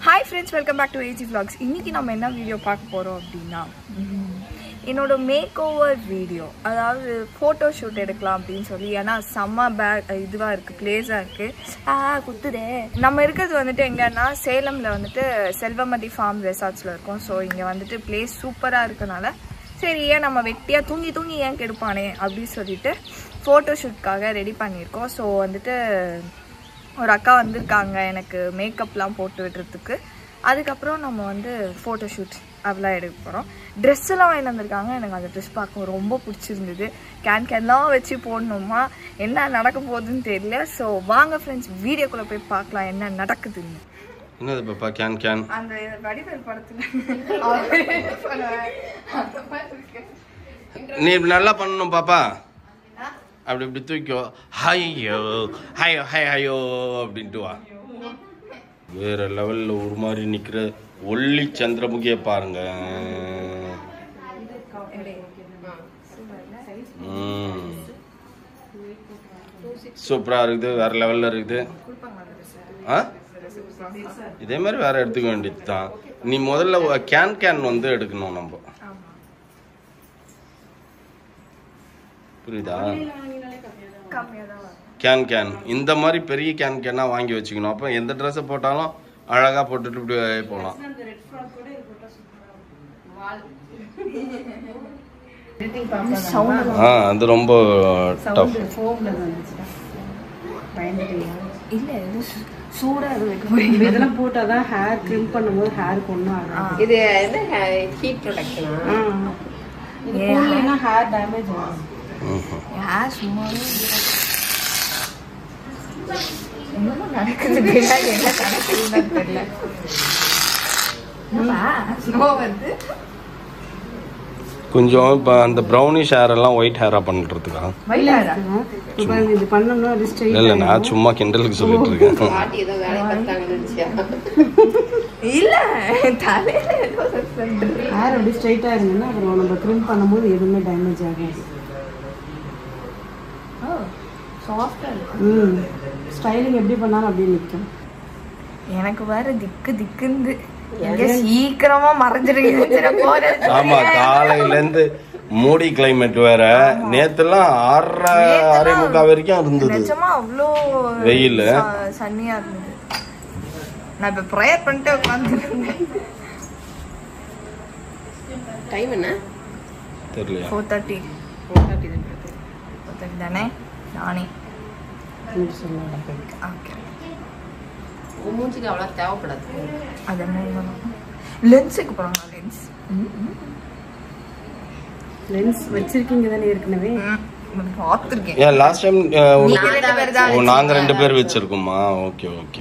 Hi friends welcome back to AG vlogs இன்னைக்கு நம்ம என்ன வீடியோ பார்க்க போகிறோம் அப்படின்னா ம், என்னோட மேக் ஓவர் வீடியோ அதாவது ஃபோட்டோ ஷூட் எடுக்கலாம் அப்படின்னு சொல்லி ஏன்னா செம்ம பேக் இதுவாக இருக்குது பிளேஸாக இருக்குது ஆ குத்துதே நம்ம இருக்கிறது வந்துட்டு எங்கன்னா சேலமில் வந்துட்டு செல்வமதி ஃபார்ம் ரெசார்ட்ஸில் இருக்கோம் ஸோ இங்கே வந்துட்டு பிளேஸ் சூப்பராக இருக்கனால சரி ஏன் நம்ம வெட்டியாக தூங்கி தூங்கி ஏன் கெடுப்பானே அப்படின்னு சொல்லிட்டு ஃபோட்டோ ஷூட்காக ரெடி பண்ணியிருக்கோம் ஸோ வந்துட்டு ஒரு அக்கா வந்திருக்காங்க எனக்கு மேக்கப்லாம் போட்டு விடுறதுக்கு அதுக்கப்புறம் நம்ம வந்து ஃபோட்டோ ஷூட் அதெல்லாம் எடுக்க போகிறோம் ட்ரெஸ் எல்லாம் வாங்கி வந்திருக்காங்க எனக்கு அந்த ட்ரெஸ் பார்க்க ரொம்ப பிடிச்சிருந்தது கேன் கேன்லாம் வச்சு போடணுமா என்ன நடக்க போகுதுன்னு தெரியல ஸோ வாங்க ஃப்ரெண்ட்ஸ் வீடியோக்குள்ளே போய் பார்க்கலாம் என்ன நடக்குதுன்னு என்னது பாப்பா கேன் கேன் அந்த வடிவேல் படத்தில் அந்த மாதிரி இருக்கு நீ இப்படி நல்லா பண்ணணும் பாப்பா அப்படி இப்படி தூக்கிக்கோ ஹையோ ஹையோ ஹை ஹையோ அப்படின்ட்டு வா வேற லெவல்ல ஒரு மாதிரி நிக்கிற ஒல்லி சந்திரமுகியை பாருங்க ம். சூப்பரா இருக்குது வேற லெவல்ல இருக்குது ஆ இதே மாதிரி வேற எடுத்துக்க வேண்டியது தான் நீ முதல்ல கேன் கேன் வந்து எடுக்கணும் நம்ம புரியுதா கம்மியாக தான் வரும் கேன் கேன் இந்த மாதிரி பெரிய கேன் கேனாக வாங்கி வச்சுக்கணும் அப்போ எந்த ட்ரெஸ்ஸை போட்டாலும் அழகாக போட்டுட்டு இப்படி போகலாம் சவுண்ட் ஆ அது ரொம்ப டஃப் இல்லை இது சூ- சூடா இது வைக்க போறீங்க இதெல்லாம் போட்டாதான் ஹேர் ட்ரிம் பண்ணும்போது ஹேருக்கு ஒன்றும் ஆகாது இது என்ன ஹீட் ப்ரொடக்ஷனா ஆ. இது போடலைன்னா ஹேர் டேமேஜ் ஆகும் யார் சும்மாவே என்னமோ நடக்குது பின்னாடி என்ன நடக்குதுன்னு தெரியல ஸ்னோ வந்து கொஞ்சம் இப்போ அந்த ப்ரௌனிஷ் ஹேர் எல்லாம் ஒயிட் ஹேராக பண்ணுறதுக்கா மயிலாரா இப்போ இது பண்ணணும் அது ஸ்ட்ரைட் இல்லை நான் சும்மா கிண்டலுக்கு சொல்லிட்டு இருக்கேன் பாட்டி ஏதோ வேலை பார்த்தாங்கன்னு நினைச்சியா இல்ல தலையில ஏதோ பண்றது. ஹேர் அப்படி ஸ்ட்ரைட்டா இருந்ததுன்னா அப்புறம் நம்ம ட்ரிம் பண்ணும்போது எதுவுமே டேமேஜ் ஆகாது ஓ சாஃப்டா இருக்கு ம் ஸ்டைலிங் எப்படி பண்ணாலும் அப்படியே நிற்கும் எனக்கு வேற திக்கு திக்குந்து எங்க சீக்கிரமா மறைஞ்சிருக்கு போறது ஆமா காலையிலேருந்து மூடி கிளைமேட் வேற நேத்துலாம் ஆறரை ஆறே முக்கால் வரைக்கும் இருந்தது நிஜமா அவ்வளோ வெயில். ச- சன்னியா இருந்தது நான் இப்ப ப்ரேயர் பண்ணிட்டு உட்காந்துருந்தேன் டைம் என்ன தெரியலையா ஃபோர் தேர்ட்டி ஃபோர் தேர்ட்டி தான் ஃபோர் தேர்ட்டி தானே நானே சொல்லலாம் ஓகே உன் மூஞ்சிக்கு அவ்வளோ தேவைப்படாது அது என்ன லென்ஸுக்கு போகிறாங்க லென்ஸ் லென்ஸ் வச்சிருக்கீங்க தானே ஏற்கனவே பார்த்துருக்கேன் ஏன் லாஸ்ட் டைம் நீங்க ரெண்டு பேர் தான் ஓ நாங்க ரெண்டு பேர் வச்சிருக்கோமா ஓகே ஓகே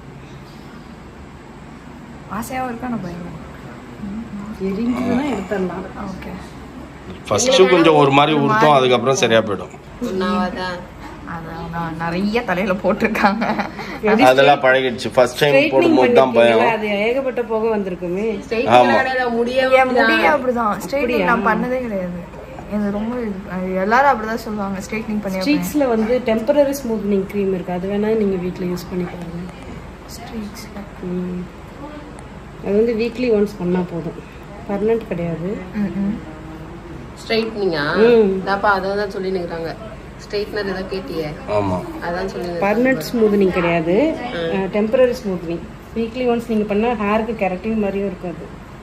ஆசையாகவும் இருக்கா நான் பயமா எரிஞ்சதுன்னா எடுத்துடலாம் ஓகே ஃபர்ஸ்ட் கொஞ்சம் ஒரு மாதிரி உறுத்தும் அதுக்கப்புறம் சரியா போயிடும் ஒன்னாவதான் அதான் நான் நிறைய தலையில போட்டிருக்காங்க அதெல்லாம் பழகிடுச்சு ஃபர்ஸ்ட் டைம் போடும்போது தான் பயம் அது ஏகப்பட்ட போக வந்திருக்குமே ஆமா. முடிய என் முடிய அப்படிதான் ஸ்ட்ரைட்னிங் நான் பண்ணதே கிடையாது எனக்கு ரொம்ப இது- அது எல்லாரும் அப்படிதான் சொல்லுவாங்க ஸ்ட்ரைட்னிங் பண்ணி ஸ்ட்ரீக்ஸ்ல வந்து டெம்பரரி ஸ்மூத்னிங் க்ரீம் இருக்கு அது வேணா நீங்க வீட்ல யூஸ் பண்ணிக்கலாம் ஸ்ட்ரீட்ஸ் ம். அது வந்து வீக்லி ஒன்ஸ் பண்ணா போதும் பர்மனெண்ட் கிடையாது ஸ்ட்ரைட்னிங்கா ம். தாப்பா அதை தான் சொல்லி நிற்கிறாங்க ஸ்ட்ரைட்னர் ஏதோ கேட்டியே ஆமா அதான் சொல்லி பர்மனெண்ட் ஸ்மூத்னிங் கிடையாது டெம்பரரி ஸ்மூத்னிங் வீக்லி ஒன்ஸ் நீங்க பண்ணா ஹேருக்கு கெரட்டின் மாதிரியும் இருக்காது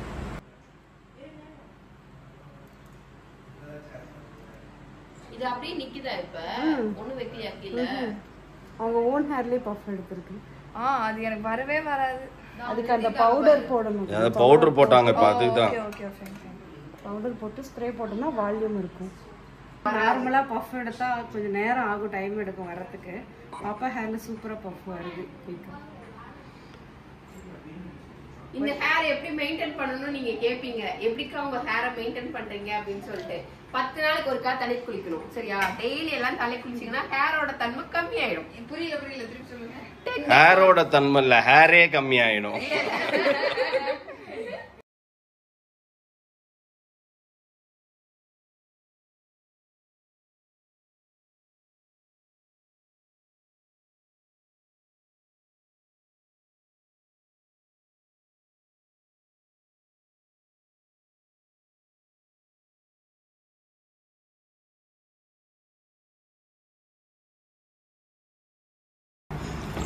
இது அப்படியே நிக்குதா இப்ப ஒண்ணு வைக்கலையா கீழே அவங்க ஓன் ஹேர்லயே பஃப் எடுத்திருக்கு ஆ அது எனக்கு வரவே வராது அதுக்கு அந்த பவுடர் போடணும் பவுடர் போட்டாங்க இப்போ அதுக்கு தான் ஓகே ஓகே ஓகே பவுடர் போட்டு ஸ்ப்ரே போட்டோம்னா வால்யூம் இருக்கும் நார்மலாக பஃப் எடுத்தா கொஞ்சம் நேரம் ஆகும் டைம் எடுக்கும் வரத்துக்கு பாப்பா ஹேர்ல சூப்பரா பஃப் வருது குயிக்கா இந்த ஹேர் எப்படி மெயின்டைன் பண்ணணும்னு நீங்க கேப்பீங்க எப்படிக்கா உங்க ஹேரை மெயின்டைன் பண்றீங்க அப்படின்னு சொல்லிட்டு பத்து நாளைக்கு ஒருக்கா தலை குளிக்கணும் சரியா டெய்லி எல்லாம் தலை குளிச்சீங்கன்னா ஹேரோட தன்மை கம்மி ஆயிடும் புரியல புரியல திருப்பி சொல்லுங்க ஹேரோட தன்மை இல்லை ஹேரே கம்மி ஆயிடும்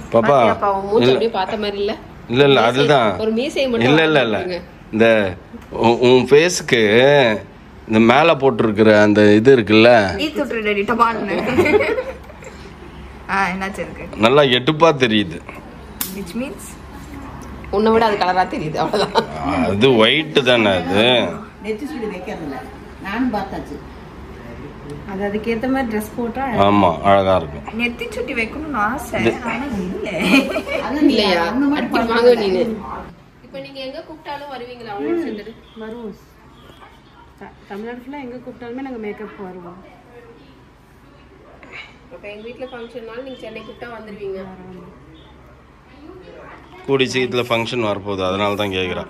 பாப்பா பாத்தியாப்பா, உன் மூஞ்சி இல்ல அப்படியே பார்த்த மாதிரி இல்ல இல்ல இல்ல அதுதான் ஒரு மீசையை மட்டும் இல்ல இல்ல இல்ல வளர்த்துருங்க. இந்த உன்- உன் ஃபேஸ்க்கு இந்த மேல போட்டிருக்கிற அந்த இது இருக்குல்ல ஈ தொட்டு ரெடி டபான்னு ஆ என்னாச்சு இருக்கு நல்லா எடுப்பா தெரியுது விச் மீன்ஸ் உன்னை விட அது கலரா தெரியுது அவ்வளவுதான் அது ஒயிட் தானே அது நெத்தி சுடி வைக்கிறதில்ல நானும் பார்த்தாச்சு அது அதுக்கேற்ற மாதிரி ட்ரெஸ் போட்டா ஆமா அழகா இருக்கும் நெத்தி சுட்டி வைக்கணும்னு ஆசை ஆனா இல்ல அது நீ இல்லையா அந்த மாதிரி அடி வாங்க நீனு இப்ப நீங்க எங்க கூப்பிட்டாலும் வருவீங்களா அவ்வளவு சேர்ந்துட்டு வருவோம் த- தமிழ்நாடு ஃபுல்லாக எங்கே கூப்பிட்டாலுமே நாங்கள் மேக்கப் வருவோம் அப்ப எங்க வீட்ல ஃபங்க்ஷன்னாலும் நீங்க சென்னை கூப்பிட்டா வந்துருவீங்க கூடி சீக்கிரத்துல ஃபங்க்ஷன் வரப்போகுது அதனால தான் கேட்குறேன்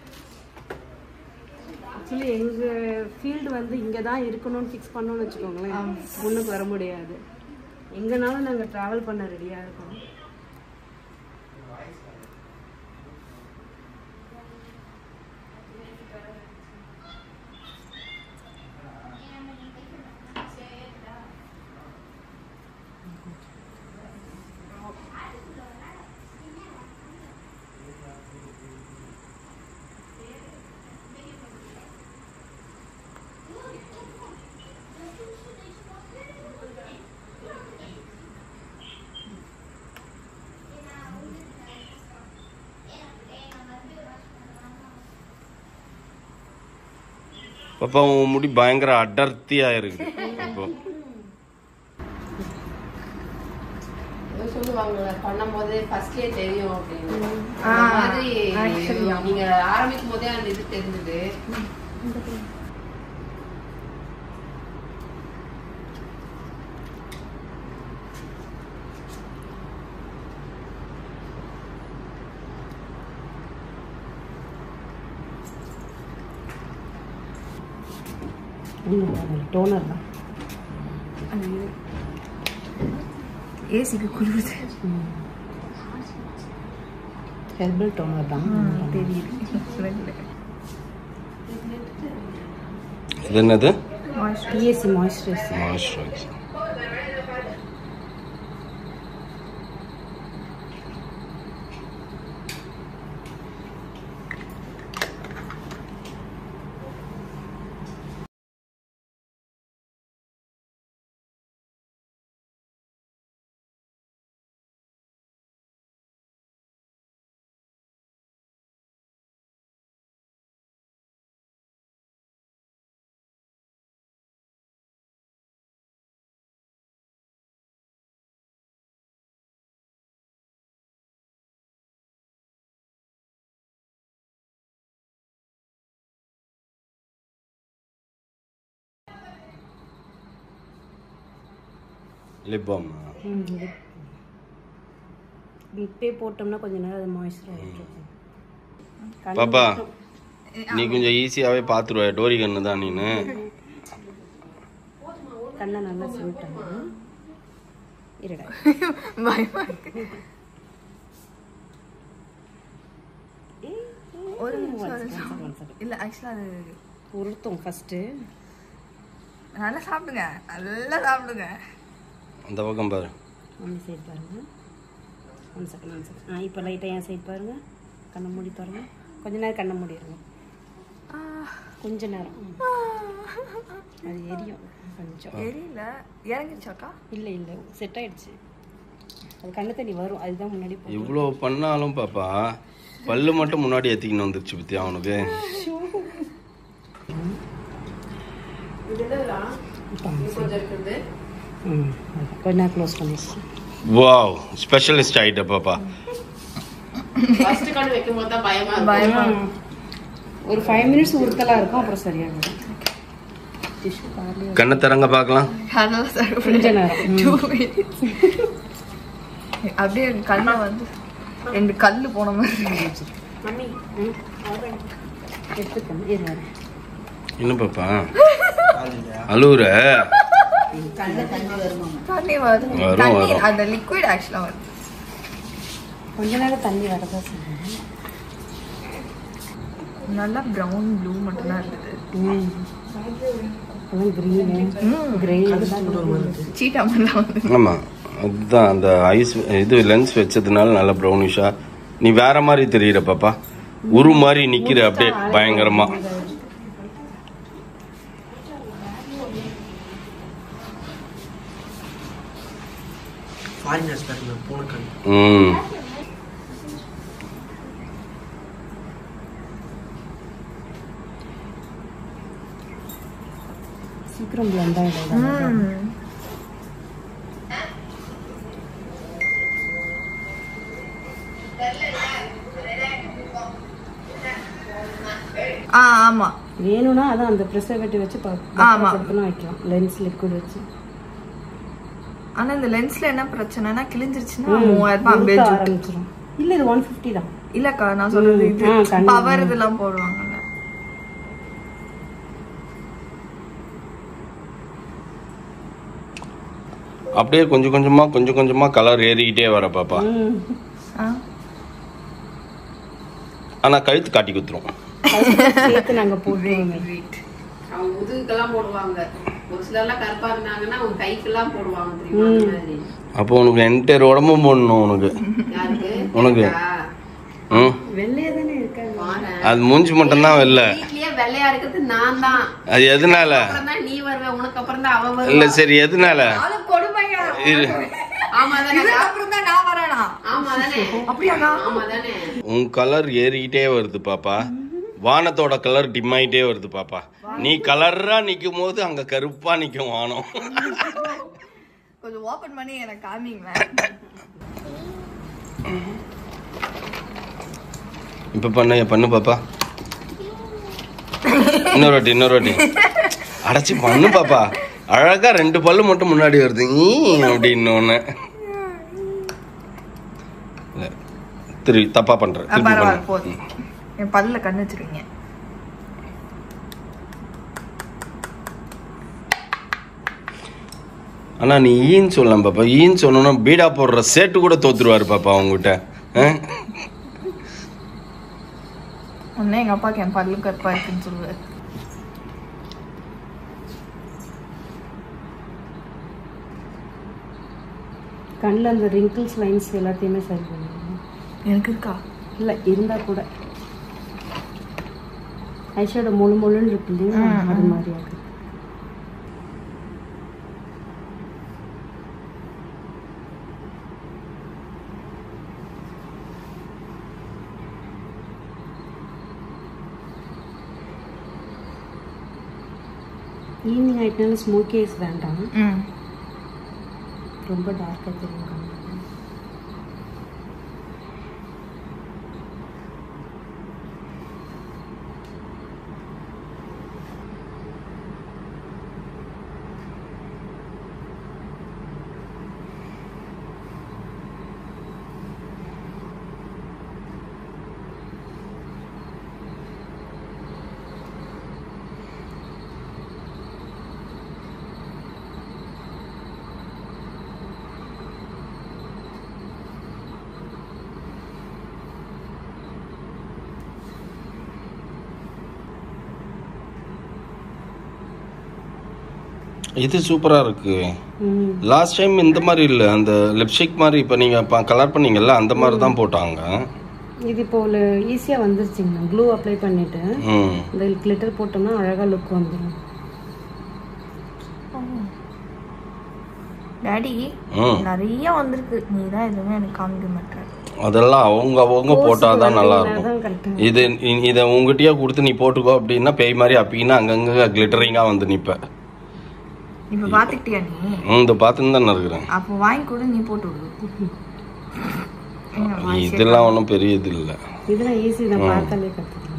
ஆக்சுவலி எங்கள் ஃபீல்டு வந்து இங்கே தான் இருக்கணும்னு ஃபிக்ஸ் பண்ணோம்னு வச்சுக்கோங்களேன் முன்னுக்கு வர முடியாது எங்கேனாலும் நாங்கள் ட்ராவல் பண்ண ரெடியாக இருக்கோம் பாப்பா உன் முடி பயங்கர அடர்த்தியா இருக்கு இப்போ ஏதோ சொல்லுவாங்கல்ல பண்ணும்போது ஃபர்ஸ்ட்லயே தெரியும் அப்படின்னு ஆ, அந்த மாதிரி actually, ஆமா. நீங்க ஆரம்பிக்கும் போதே அந்த இது தெரிஞ்சது டோனர் தான் ஏசிக்கு குளிருது ஹெர்பல் டோனர் தான் தெரியுது smell. இது என்னது BSC moisturise moisturiser lip balm இப்பே போட்டோம்னா கொஞ்ச நேரம் அது மாய்ஸ்சர் ஆகிட்டு பாப்பா நீ கொஞ்சம் ஈஸியாவே பாத்துருவ டோரி கண்ணு தான் நீனு கண்ணை நல்லா சொல்லிட்டாங்க இருடா பயமா இருக்கு ஒரு நிமிஷம் ஒரு நிமிஷம். இல்ல ஆக்சுவலா அது உருத்தோம் ஃபஸ்ட்டு நல்லா சாப்பிடுங்க நல்லா சாப்பிடுங்க அந்த பக்கம் பாரு ஒன் சைடு பாருங்க ஒன் செகண்ட் ஒன் செகண்ட் ஆ இப்போ லைட்டாக என் சைடு பாருங்க கண்ணை மூடி பாருங்க கொஞ்ச நேரம் கண்ணை மூடிடுங்க கொஞ்ச நேரம் ம். அது எரியும் கொஞ்சம் தெரியல இறங்கிச்சாக்கா இல்லை இல்லை செட் ஆயிடுச்சு அது கண்ணு தண்ணி வரும் அதுதான் முன்னாடி போ இவ்வளோ பண்ணாலும் பாப்பா பல்லு மட்டும் முன்னாடி ஏத்திக்கணும் வந்துருச்சு பத்தியா அவனுக்கு கொஞ்சம் இருக்குது ம் அதான். கொஞ்ச நேரம் க்ளோஸ் பண்ணிடுச்சு வாவ் ஸ்பெஷலிஸ்ட் ஆயிட்ட பாப்பா ஃபர்ஸ்ட் கார்டு வைக்கும் போது தான் பயமா இருக்கும் பயமா ஒரு ஃபைவ் மினிட்ஸ் உறுத்தலாக இருக்கும் அப்புறம் சரியாகும் டிஷ்யூ காலையில் கண்ணை திறங்க பார்க்கலாம் நல்லா கொஞ்ச சாப்பிடுங்க நேரம் Two minutes. அப்படியே கண்ணை வந்து ரெண்டு கல்லு போன மாதிரி இருந்துச்சு மம்மி ம் எடுத்துக்கணும் இரு வரேன் என்ன பாப்பா அழுவுற கண்ணில் தண்ணி வருமாமா தண்ணி வருது வரும், தண்ணி வரும். அந்த லிக்விட் ஆக்சுவலா வருது கொஞ்ச நேரம் தண்ணி வரதா சொன்னேன் நல்லா ப்ரௌன் ப்ளூ மட்டும்தான் இருந்தது ம் அதான் க்ரீனு கிரே சீட்டா மாதிரிலாம் வந்து ஆமா அதுதான் அந்த ஐஸ் இது லென்ஸ் வச்சதுனால நல்ல ப்ரௌனிஷா நீ வேற மாதிரி தெரியுற பாப்பா உரு மாதிரி நிக்கிற அப்படியே பயங்கரமா ஃபாரினர்ஸ் பாருங்க பூனைக்கண் ம் சீக்கிரம் பிளண்ட் ஆகிடும் ஆ ஆமா வேணும்னா அதான் அந்த ப்ரிசர்வேட்டிவ் வச்சு ஆமா. படுத்தணும் வைக்கலாம் லென்ஸ் லிக்விட் வச்சு ஆனா இந்த லென்ஸ்ல என்ன பிரச்சனைனா கிழிஞ்சிருச்சுன்னா ம், மூவாயிரம் ரூபாய் உருக்க அம்பேஜ் ஆரம்பிச்சிரும் இல்ல இது ஒன் ஃபிஃப்டி தான் இல்லக்கா நான் சொல்றது இது ஆ, கண்டிப்பா. பவர் இதெல்லாம் போடுவாங்கல்ல அப்படியே கொஞ்சம் கொஞ்சமா கொஞ்சம் கொஞ்சமா கலர் ஏறிக்கிட்டே வர பாப்பா ம். ஆ. ஆனா கழுத்து காட்டி குத்துரும் சேர்த்து நாங்க போடுவோம் அவங்க முதுகுக்கெல்லாம் போடுவாங்க ஒரு சிலர்லாம் கருப்பா இருந்தாங்கன்னா அவங்க கைக்கெல்லாம் போடுவாங்க தெரியுமா அந்த மாதிரி அப்போ உனக்கு என்டையர் உடம்பும் போடணும் உனக்கு யாருக்கு உனக்கு. எனக்கா? ம் வெள்ளையா தானே இருக்காங்க பாரேன். அது மூஞ்சி மட்டும்தான் வெளில வீட்லயே வெள்ளையா இருக்கிறது நான் தான் அது எதனால அப்புறம் தான் நீ வருவ உனக்கு அப்புறம் தான் அவ இல்ல வருவா சரி எதனால அது கொடுமையா இரு. ஆமா தானே அப்புறம் தான் நான் வரேனா ஆமா தானே அப்படியாக்கா ஆமா தானே உன் கலர் ஏறிக்கிட்டே வருது பாப்பா வானத்தோட கலர் டிம் ஆயிட்டே வருது பாப்பா நீ கலரா நிக்கும் போது அங்க கருப்பா நிக்கும் வானம் கொஞ்சம் ஓபன் பண்ணி எனக்கு காமிங்களேன் இப்ப பண்ண பண்ணு பாப்பா இன்னொரு வாட்டி இன்னொரு வாட்டி அடைச்சி பண்ணு பாப்பா அழகா ரெண்டு பல்லு மட்டும் முன்னாடி வருது ஈ அப்படின்னு ஒண்ணு இல்ல, திருப்பி தப்பா பண்ற ஆ, திருப்பி பரவாயில்ல பண்ணு போதும் என் பல்ல கண்ணு வச்சிருக்கீங்க ஆனா நீ ஈன்னு சொல்லலாம் பாப்பா ஈன்னு சொன்னோன்னா பீடா போடுற சேட்டு கூட தோத்துருவாரு பாப்பா அவங்ககிட்ட ஆ? உடனே எங்க அப்பாக்கு என் பல்லு கருப்பா இருக்குன்னு சொல்லுவாரு கண்ணில் அந்த ரிங்கிள்ஸ் லைன்ஸ் எல்லாத்தையுமே சரி பண்ணுவோம் எனக்கு இருக்கா இல்லை இருந்தா கூட ஐஷோட முழு முழுன்னு இருக்கு இல்லையா அது மாதிரி ஆகுது ஈவினிங் ஆயிட்டனால ஸ்மோக்கி ஐஸ் வேண்டாம் ம் ரொம்ப டார்க்காக தெரியும் கண்ணு. இது சூப்பரா இருக்கு ம் லாஸ்ட் டைம் இந்த மாதிரி இல்ல அந்த லிப்ஸ்டிக் மாதிரி இப்ப நீங்க கலர் பண்ணீங்கல்ல அந்த மாதிரி தான் போட்டாங்க இது இப்போ ஒரு ஈஸியாக வந்துருச்சுங்க க்ளூ அப்ளை பண்ணிட்டு ம் இந்த கிளிட்டர் போட்டோம்னா அழகாக லுக் வந்துடும் டாடி ம் நிறைய வந்திருக்கு நீ தான் எதுவுமே எனக்கு காமிக்க மாட்டேன் அதெல்லாம் அவங்க அவங்க போட்டாதான் நல்லா இருக்கும் அதான் கரெக்டாக இது இ- இதை உங்ககிட்டயே கொடுத்து நீ போட்டுக்கோ அப்படின்னா பேய் மாதிரி அப்பீங்கன்னா அங்கங்க கிளிட்டரிங்கா வந்து நிப்ப இப்ப பாத்துக்கிட்டியா நீ ம், இந்த பார்த்துன்னு தானே இருக்கிறேன் அப்போ வாங்கி கொடு நீ போட்டு விடு எங்க வாய் இதெல்லாம் ஒன்றும் பெரிய இது இல்லை இதெல்லாம் ஈஸி தான் பார்த்தாலே கற்றுக்கலாம்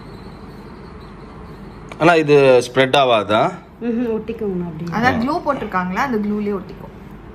ஆனா இது ஸ்ப்ரெட் ஆகாதா ம் ஒட்டிக்கோங்க அப்படி அதான் க்ளூ போட்டிருக்காங்களா அந்த க்ளூலயே ஒட்டிக்கும்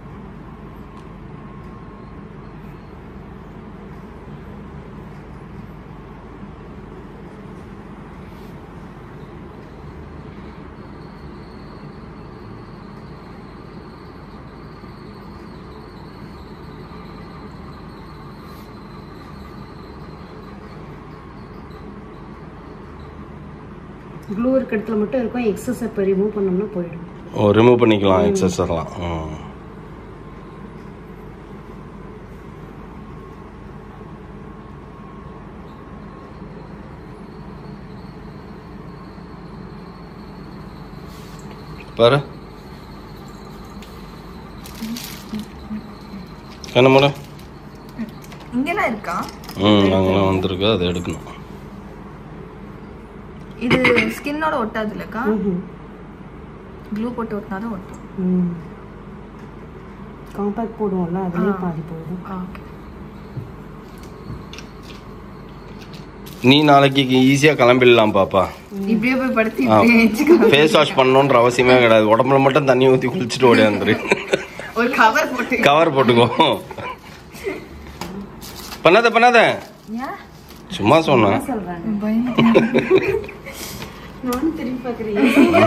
க்ளூ இருக்க இடத்துல மட்டும் இருக்கும் எக்ஸஸ் இப்போ ரிமூவ் பண்ணோம்னா போயிடும் ஓ ரிமூவ் பண்ணிக்கலாம் எக்ஸஸ் எல்லாம் ம் பாரு கண்ண மூட இங்கெல்லாம் இருக்கா ம் நாங்களாம் வந்திருக்கு அதை எடுக்கணும் இது ஸ்கின்னோட ஒட்டாது இல்லக்கா க்ளூ போட்டு ஒட்டினா தான் ஒட்டும் ம் காம்பேக்ட் போடுவோம்ல அதுலேயே பாதி போதும் ஓகே நீ நாளைக்கு ஈஸியாக கிளம்பிடலாம் பாப்பா இப்படியே போய் படுத்து இப்படியே வச்சுக்கோ ஃபேஸ் வாஷ் பண்ணணுன்ற அவசியமே கிடையாது உடம்புல மட்டும் தண்ணி ஊற்றி குளிச்சுட்டு ஓடியாந்துரு ஒரு கவர் போட்டு கவர் போட்டுக்கோ பண்ணாத பண்ணாத ஏன் சும்மா சொன்னேன் சொல்கிறாங்க பயந்துட்டேன். நானும் திரும்பி பார்க்குறேன்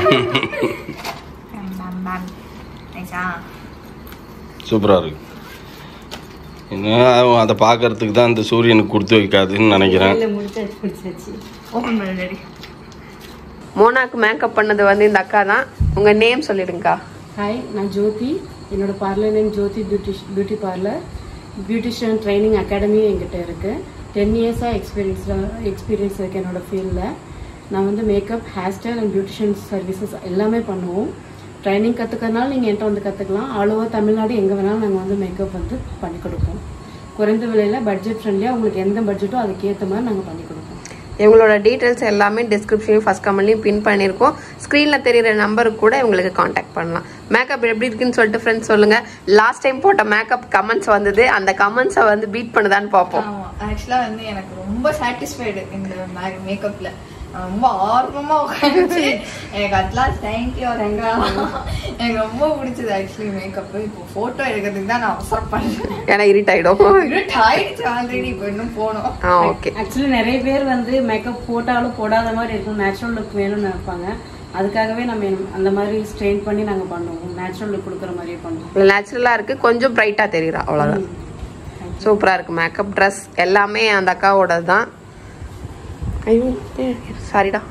பம், பம், பம். நைஸா? சூப்பராக இருக்கு இன்னும் அதை பார்க்கறதுக்கு தான் இந்த சூரியனுக்கு கொடுத்து வைக்காதுன்னு நினைக்கிறேன் இல்லை முடிச்சாச்சு முடிச்சாச்சு Open பண்ணு daddy. மோனாக்கு மேக்கப் பண்ணது வந்து இந்த அக்கா தான் உங்க நேம் சொல்லிடுங்கக்கா ஹாய் நான் ஜோதி என்னோட parlour name Jyothi beauty beauty parlour beautician training அகாடமியும் என்கிட்ட இருக்குது டென் இயர்ஸாக எக்ஸ்பீரியன்ஸில் எக்ஸ்பீரியன்ஸ் இருக்குது என்னோட ஃபீல்டில் நான் வந்து makeup hairstyle and beautician services எல்லாமே பண்ணுவோம் ட்ரைனிங் கற்றுக்கறனால நீங்கள் என்கிட்ட வந்து கற்றுக்கலாம் ஆல் ஓவர் தமிழ்நாடு எங்கே வேணாலும் நாங்கள் வந்து மேக்கப் வந்து பண்ணி கொடுப்போம் குறைந்த விலையில் பட்ஜெட் ஃப்ரெண்ட்லியாக உங்களுக்கு எந்த பட்ஜெட்டோ அதுக்கேற்ற மாதிரி நாங்கள் பண்ணி கொடுப்போம் இவங்களோட டீட்டெயில்ஸ் எல்லாமே டிஸ்கிரிப்ஷனையும் ஃபர்ஸ்ட் கமெண்ட்லையும் பின் பண்ணியிருக்கோம் ஸ்க்ரீனில் தெரியுற நம்பருக்கு கூட இவங்களுக்கு காண்டாக்ட் பண்ணலாம் மேக்கப் எப்படி இருக்குன்னு சொல்லிட்டு ஃப்ரெண்ட்ஸ் சொல்லுங்க லாஸ்ட் டைம் போட்ட மேக்கப் கமெண்ட்ஸ் வந்தது அந்த கமெண்ட்ஸை வந்து பீட் பண்ணுதான்னு பார்ப்போம் ஆமா ஆக்சுவலா வந்து எனக்கு ரொம்ப சாட்டிஸ்ஃபைடு இந்த மேக்கப்ல ரொம்ப ஆர்வமா உட்காந்துச்சு எனக்கு அட்லாஸ்ட் தேங்க்யூ ரெங்கா எனக்கு ரொம்ப பிடிச்சது ஆக்சுவலி மேக்கப் இப்போ போட்டோ எடுக்கிறதுக்கு தான் நான் அவசரப்படுறேன் ஏன்னா இரிட் ஆயிடும் இருட்டு ஆயிடுச்சு ஆல்ரெடி இப்போ இன்னும் போனோம் ஆ ஓகே ஆக்சுவலி நிறைய பேர் வந்து மேக்கப் போட்டாலும் போடாத மாதிரி இருக்கும் நேச்சுரல் லுக் வேணும்னு நினைப்பாங்க அதுக்காகவே நம்ம என்ன- அந்த மாதிரி ஸ்ட்ரெயின் பண்ணி நாங்கள் பண்ணுவோம் நேச்சுரல் லுக் கொடுக்குற மாதிரியே பண்ணுவோம் நேச்சுரலாக இருக்கு கொஞ்சம் பிரைட்டாக தெரியுறா அவ்வளோதான் சூப்பராக இருக்கு மேக்கப் ட்ரெஸ் எல்லாமே அந்த அக்காவோட தான் ஐயோ சாரிடா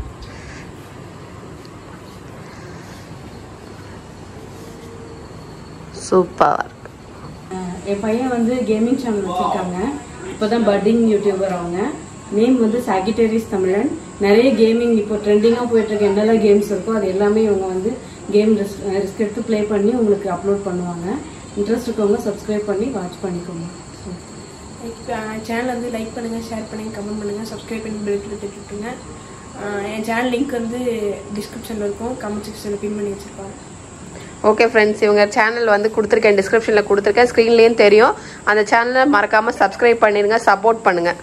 சூப்பர் அஹ் என் பையன் வந்து கேமிங் சேனல் வச்சிருக்காங்க இப்போதான் பட்டிங் யூடியூபர் அவங்க நேம் வந்து சாகிட்டேரியஸ் தமிழன் நிறைய கேமிங் இப்போ ட்ரெண்டிங்காக போயிட்டு இருக்க என்னெல்லாம் கேம்ஸ் இருக்கோ அது எல்லாமே இவங்க வந்து கேம் ரிஸ்க் எடுத்து ப்ளே பண்ணி உங்களுக்கு அப்லோட் பண்ணுவாங்க இன்ட்ரெஸ்ட் இருக்கவங்க சப்ஸ்கிரைப் பண்ணி வாட்ச் பண்ணிக்கோங்க சேனல் வந்து லைக் பண்ணுங்கள் ஷேர் பண்ணுங்கள் கமெண்ட் பண்ணுங்கள் சப்ஸ்கிரைப் பண்ணி பெல் தட்டிட்டுருங்க என் சேனல் லிங்க் வந்து டிஸ்கிரிப்ஷனில் இருக்கும் கமெண்ட் செக்ஷனில் பின் பண்ணி வச்சுருப்பாங்க ஓகே ஃப்ரெண்ட்ஸ் இவங்க சேனல் வந்து கொடுத்துருக்கேன் டிஸ்கிரிப்ஷனில் கொடுத்துருக்கேன் ஸ்க்ரீன்லேயும் தெரியும் அந்த சேனலை மறக்காமல் சப்ஸ்கிரைப் பண்ணிடுங்க சப்போர்ட் பண்ணுங்கள்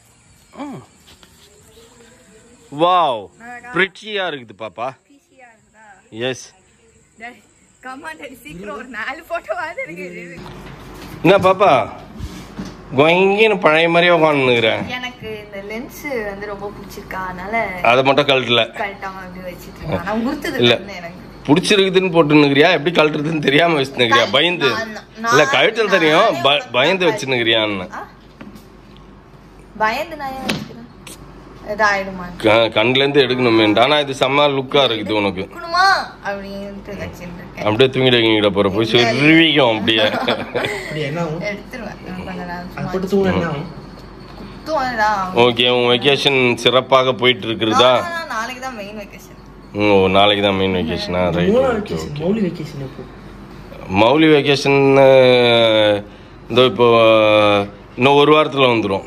வாவ் பிரிச்சியாக இருக்குது பாப்பா எஸ் கமாண்ட் சீக்கிரம் ஒரு நாலு போட்டோ இருக்கு என்ன பாப்பா கொங்கின்னு பழைய மாதிரியே உட்காந்துக்கிறேன் எனக்கு இந்த லென்ஸ் வந்து ரொம்ப பிடிச்சிருக்கா அதனால அதை மட்டும் கழட்டல கழட்டாம அப்படி வச்சிட்டு இருக்கேன் நான் உறுத்துது இல்ல. வந்து எனக்கு பிடிச்சிருக்குதுன்னு போட்டுன்னுக்கிறியா எப்படி கழட்டுறதுன்னு தெரியாம வச்சுன்னுக்கிறியா பயந்து நான்- நான் இல்ல கழட்டல் தெரியும் நானே ப- உனக்கு பயந்து கழட்டு. வச்சுன்னுக்கிறியான்னு ஆ? பயந்து நான் ஏன் வச்சுக்கிறேன் இதாயிடுமா க- கண்ணுல இருந்து எடுக்கணுமே ஆனா இது செம்ம லுக்கா இருக்குது உனக்கு இருக்கணுமா அப்படின்ட்டு வச்சுட்டு இருக்கேன் அப்படியே தூங்கிட தூங்கிட போற போய் சொருவிக்கும் அப்படியே அப்படி என்ன ஆகும் எடுத்துருவேன் இன்னும் கொஞ்ச நேரம் அது சும்மா போட்டு தூங்க என்ன ஆகும் குத்துவாங்கதான் ஓகே உன் வெக்கேஷன் சிறப்பாக போயிட்டு இருக்கிறதா நாளைக்கு தான் மெயின் வெக்கேஷன் ஓ நாளைக்கு தான் மெயின் வெக்கேஷனா ரைட் மூணு okay vacation okay Mouli vacation எப்போ மௌலி வெக்கேஷன் இதோ இப்போ இன்னும் ஒரு வாரத்தில் வந்துடும்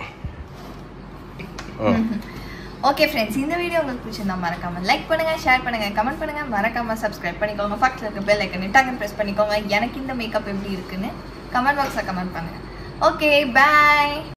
ஓகே ஃப்ரெண்ட்ஸ் இந்த வீடியோ உங்களுக்கு பிடிச்சிருந்தா மறக்காம லைக் பண்ணுங்க ஷேர் பண்ணுங்க கமெண்ட் பண்ணுங்க மறக்காம சப்ஸ்கிரைப் பண்ணிக்கோங்க பக்கத்துல இருக்க பெல் ஐக்கன் டக்குன்னு பிரஸ் பண்ணிக்கோங்க எனக்கு இந்த மேக்கப் எப்படி இருக்குன்னு கமெண்ட் பாக்ஸ்ல கமெண்ட் பண்ணுங்க ஓகே பை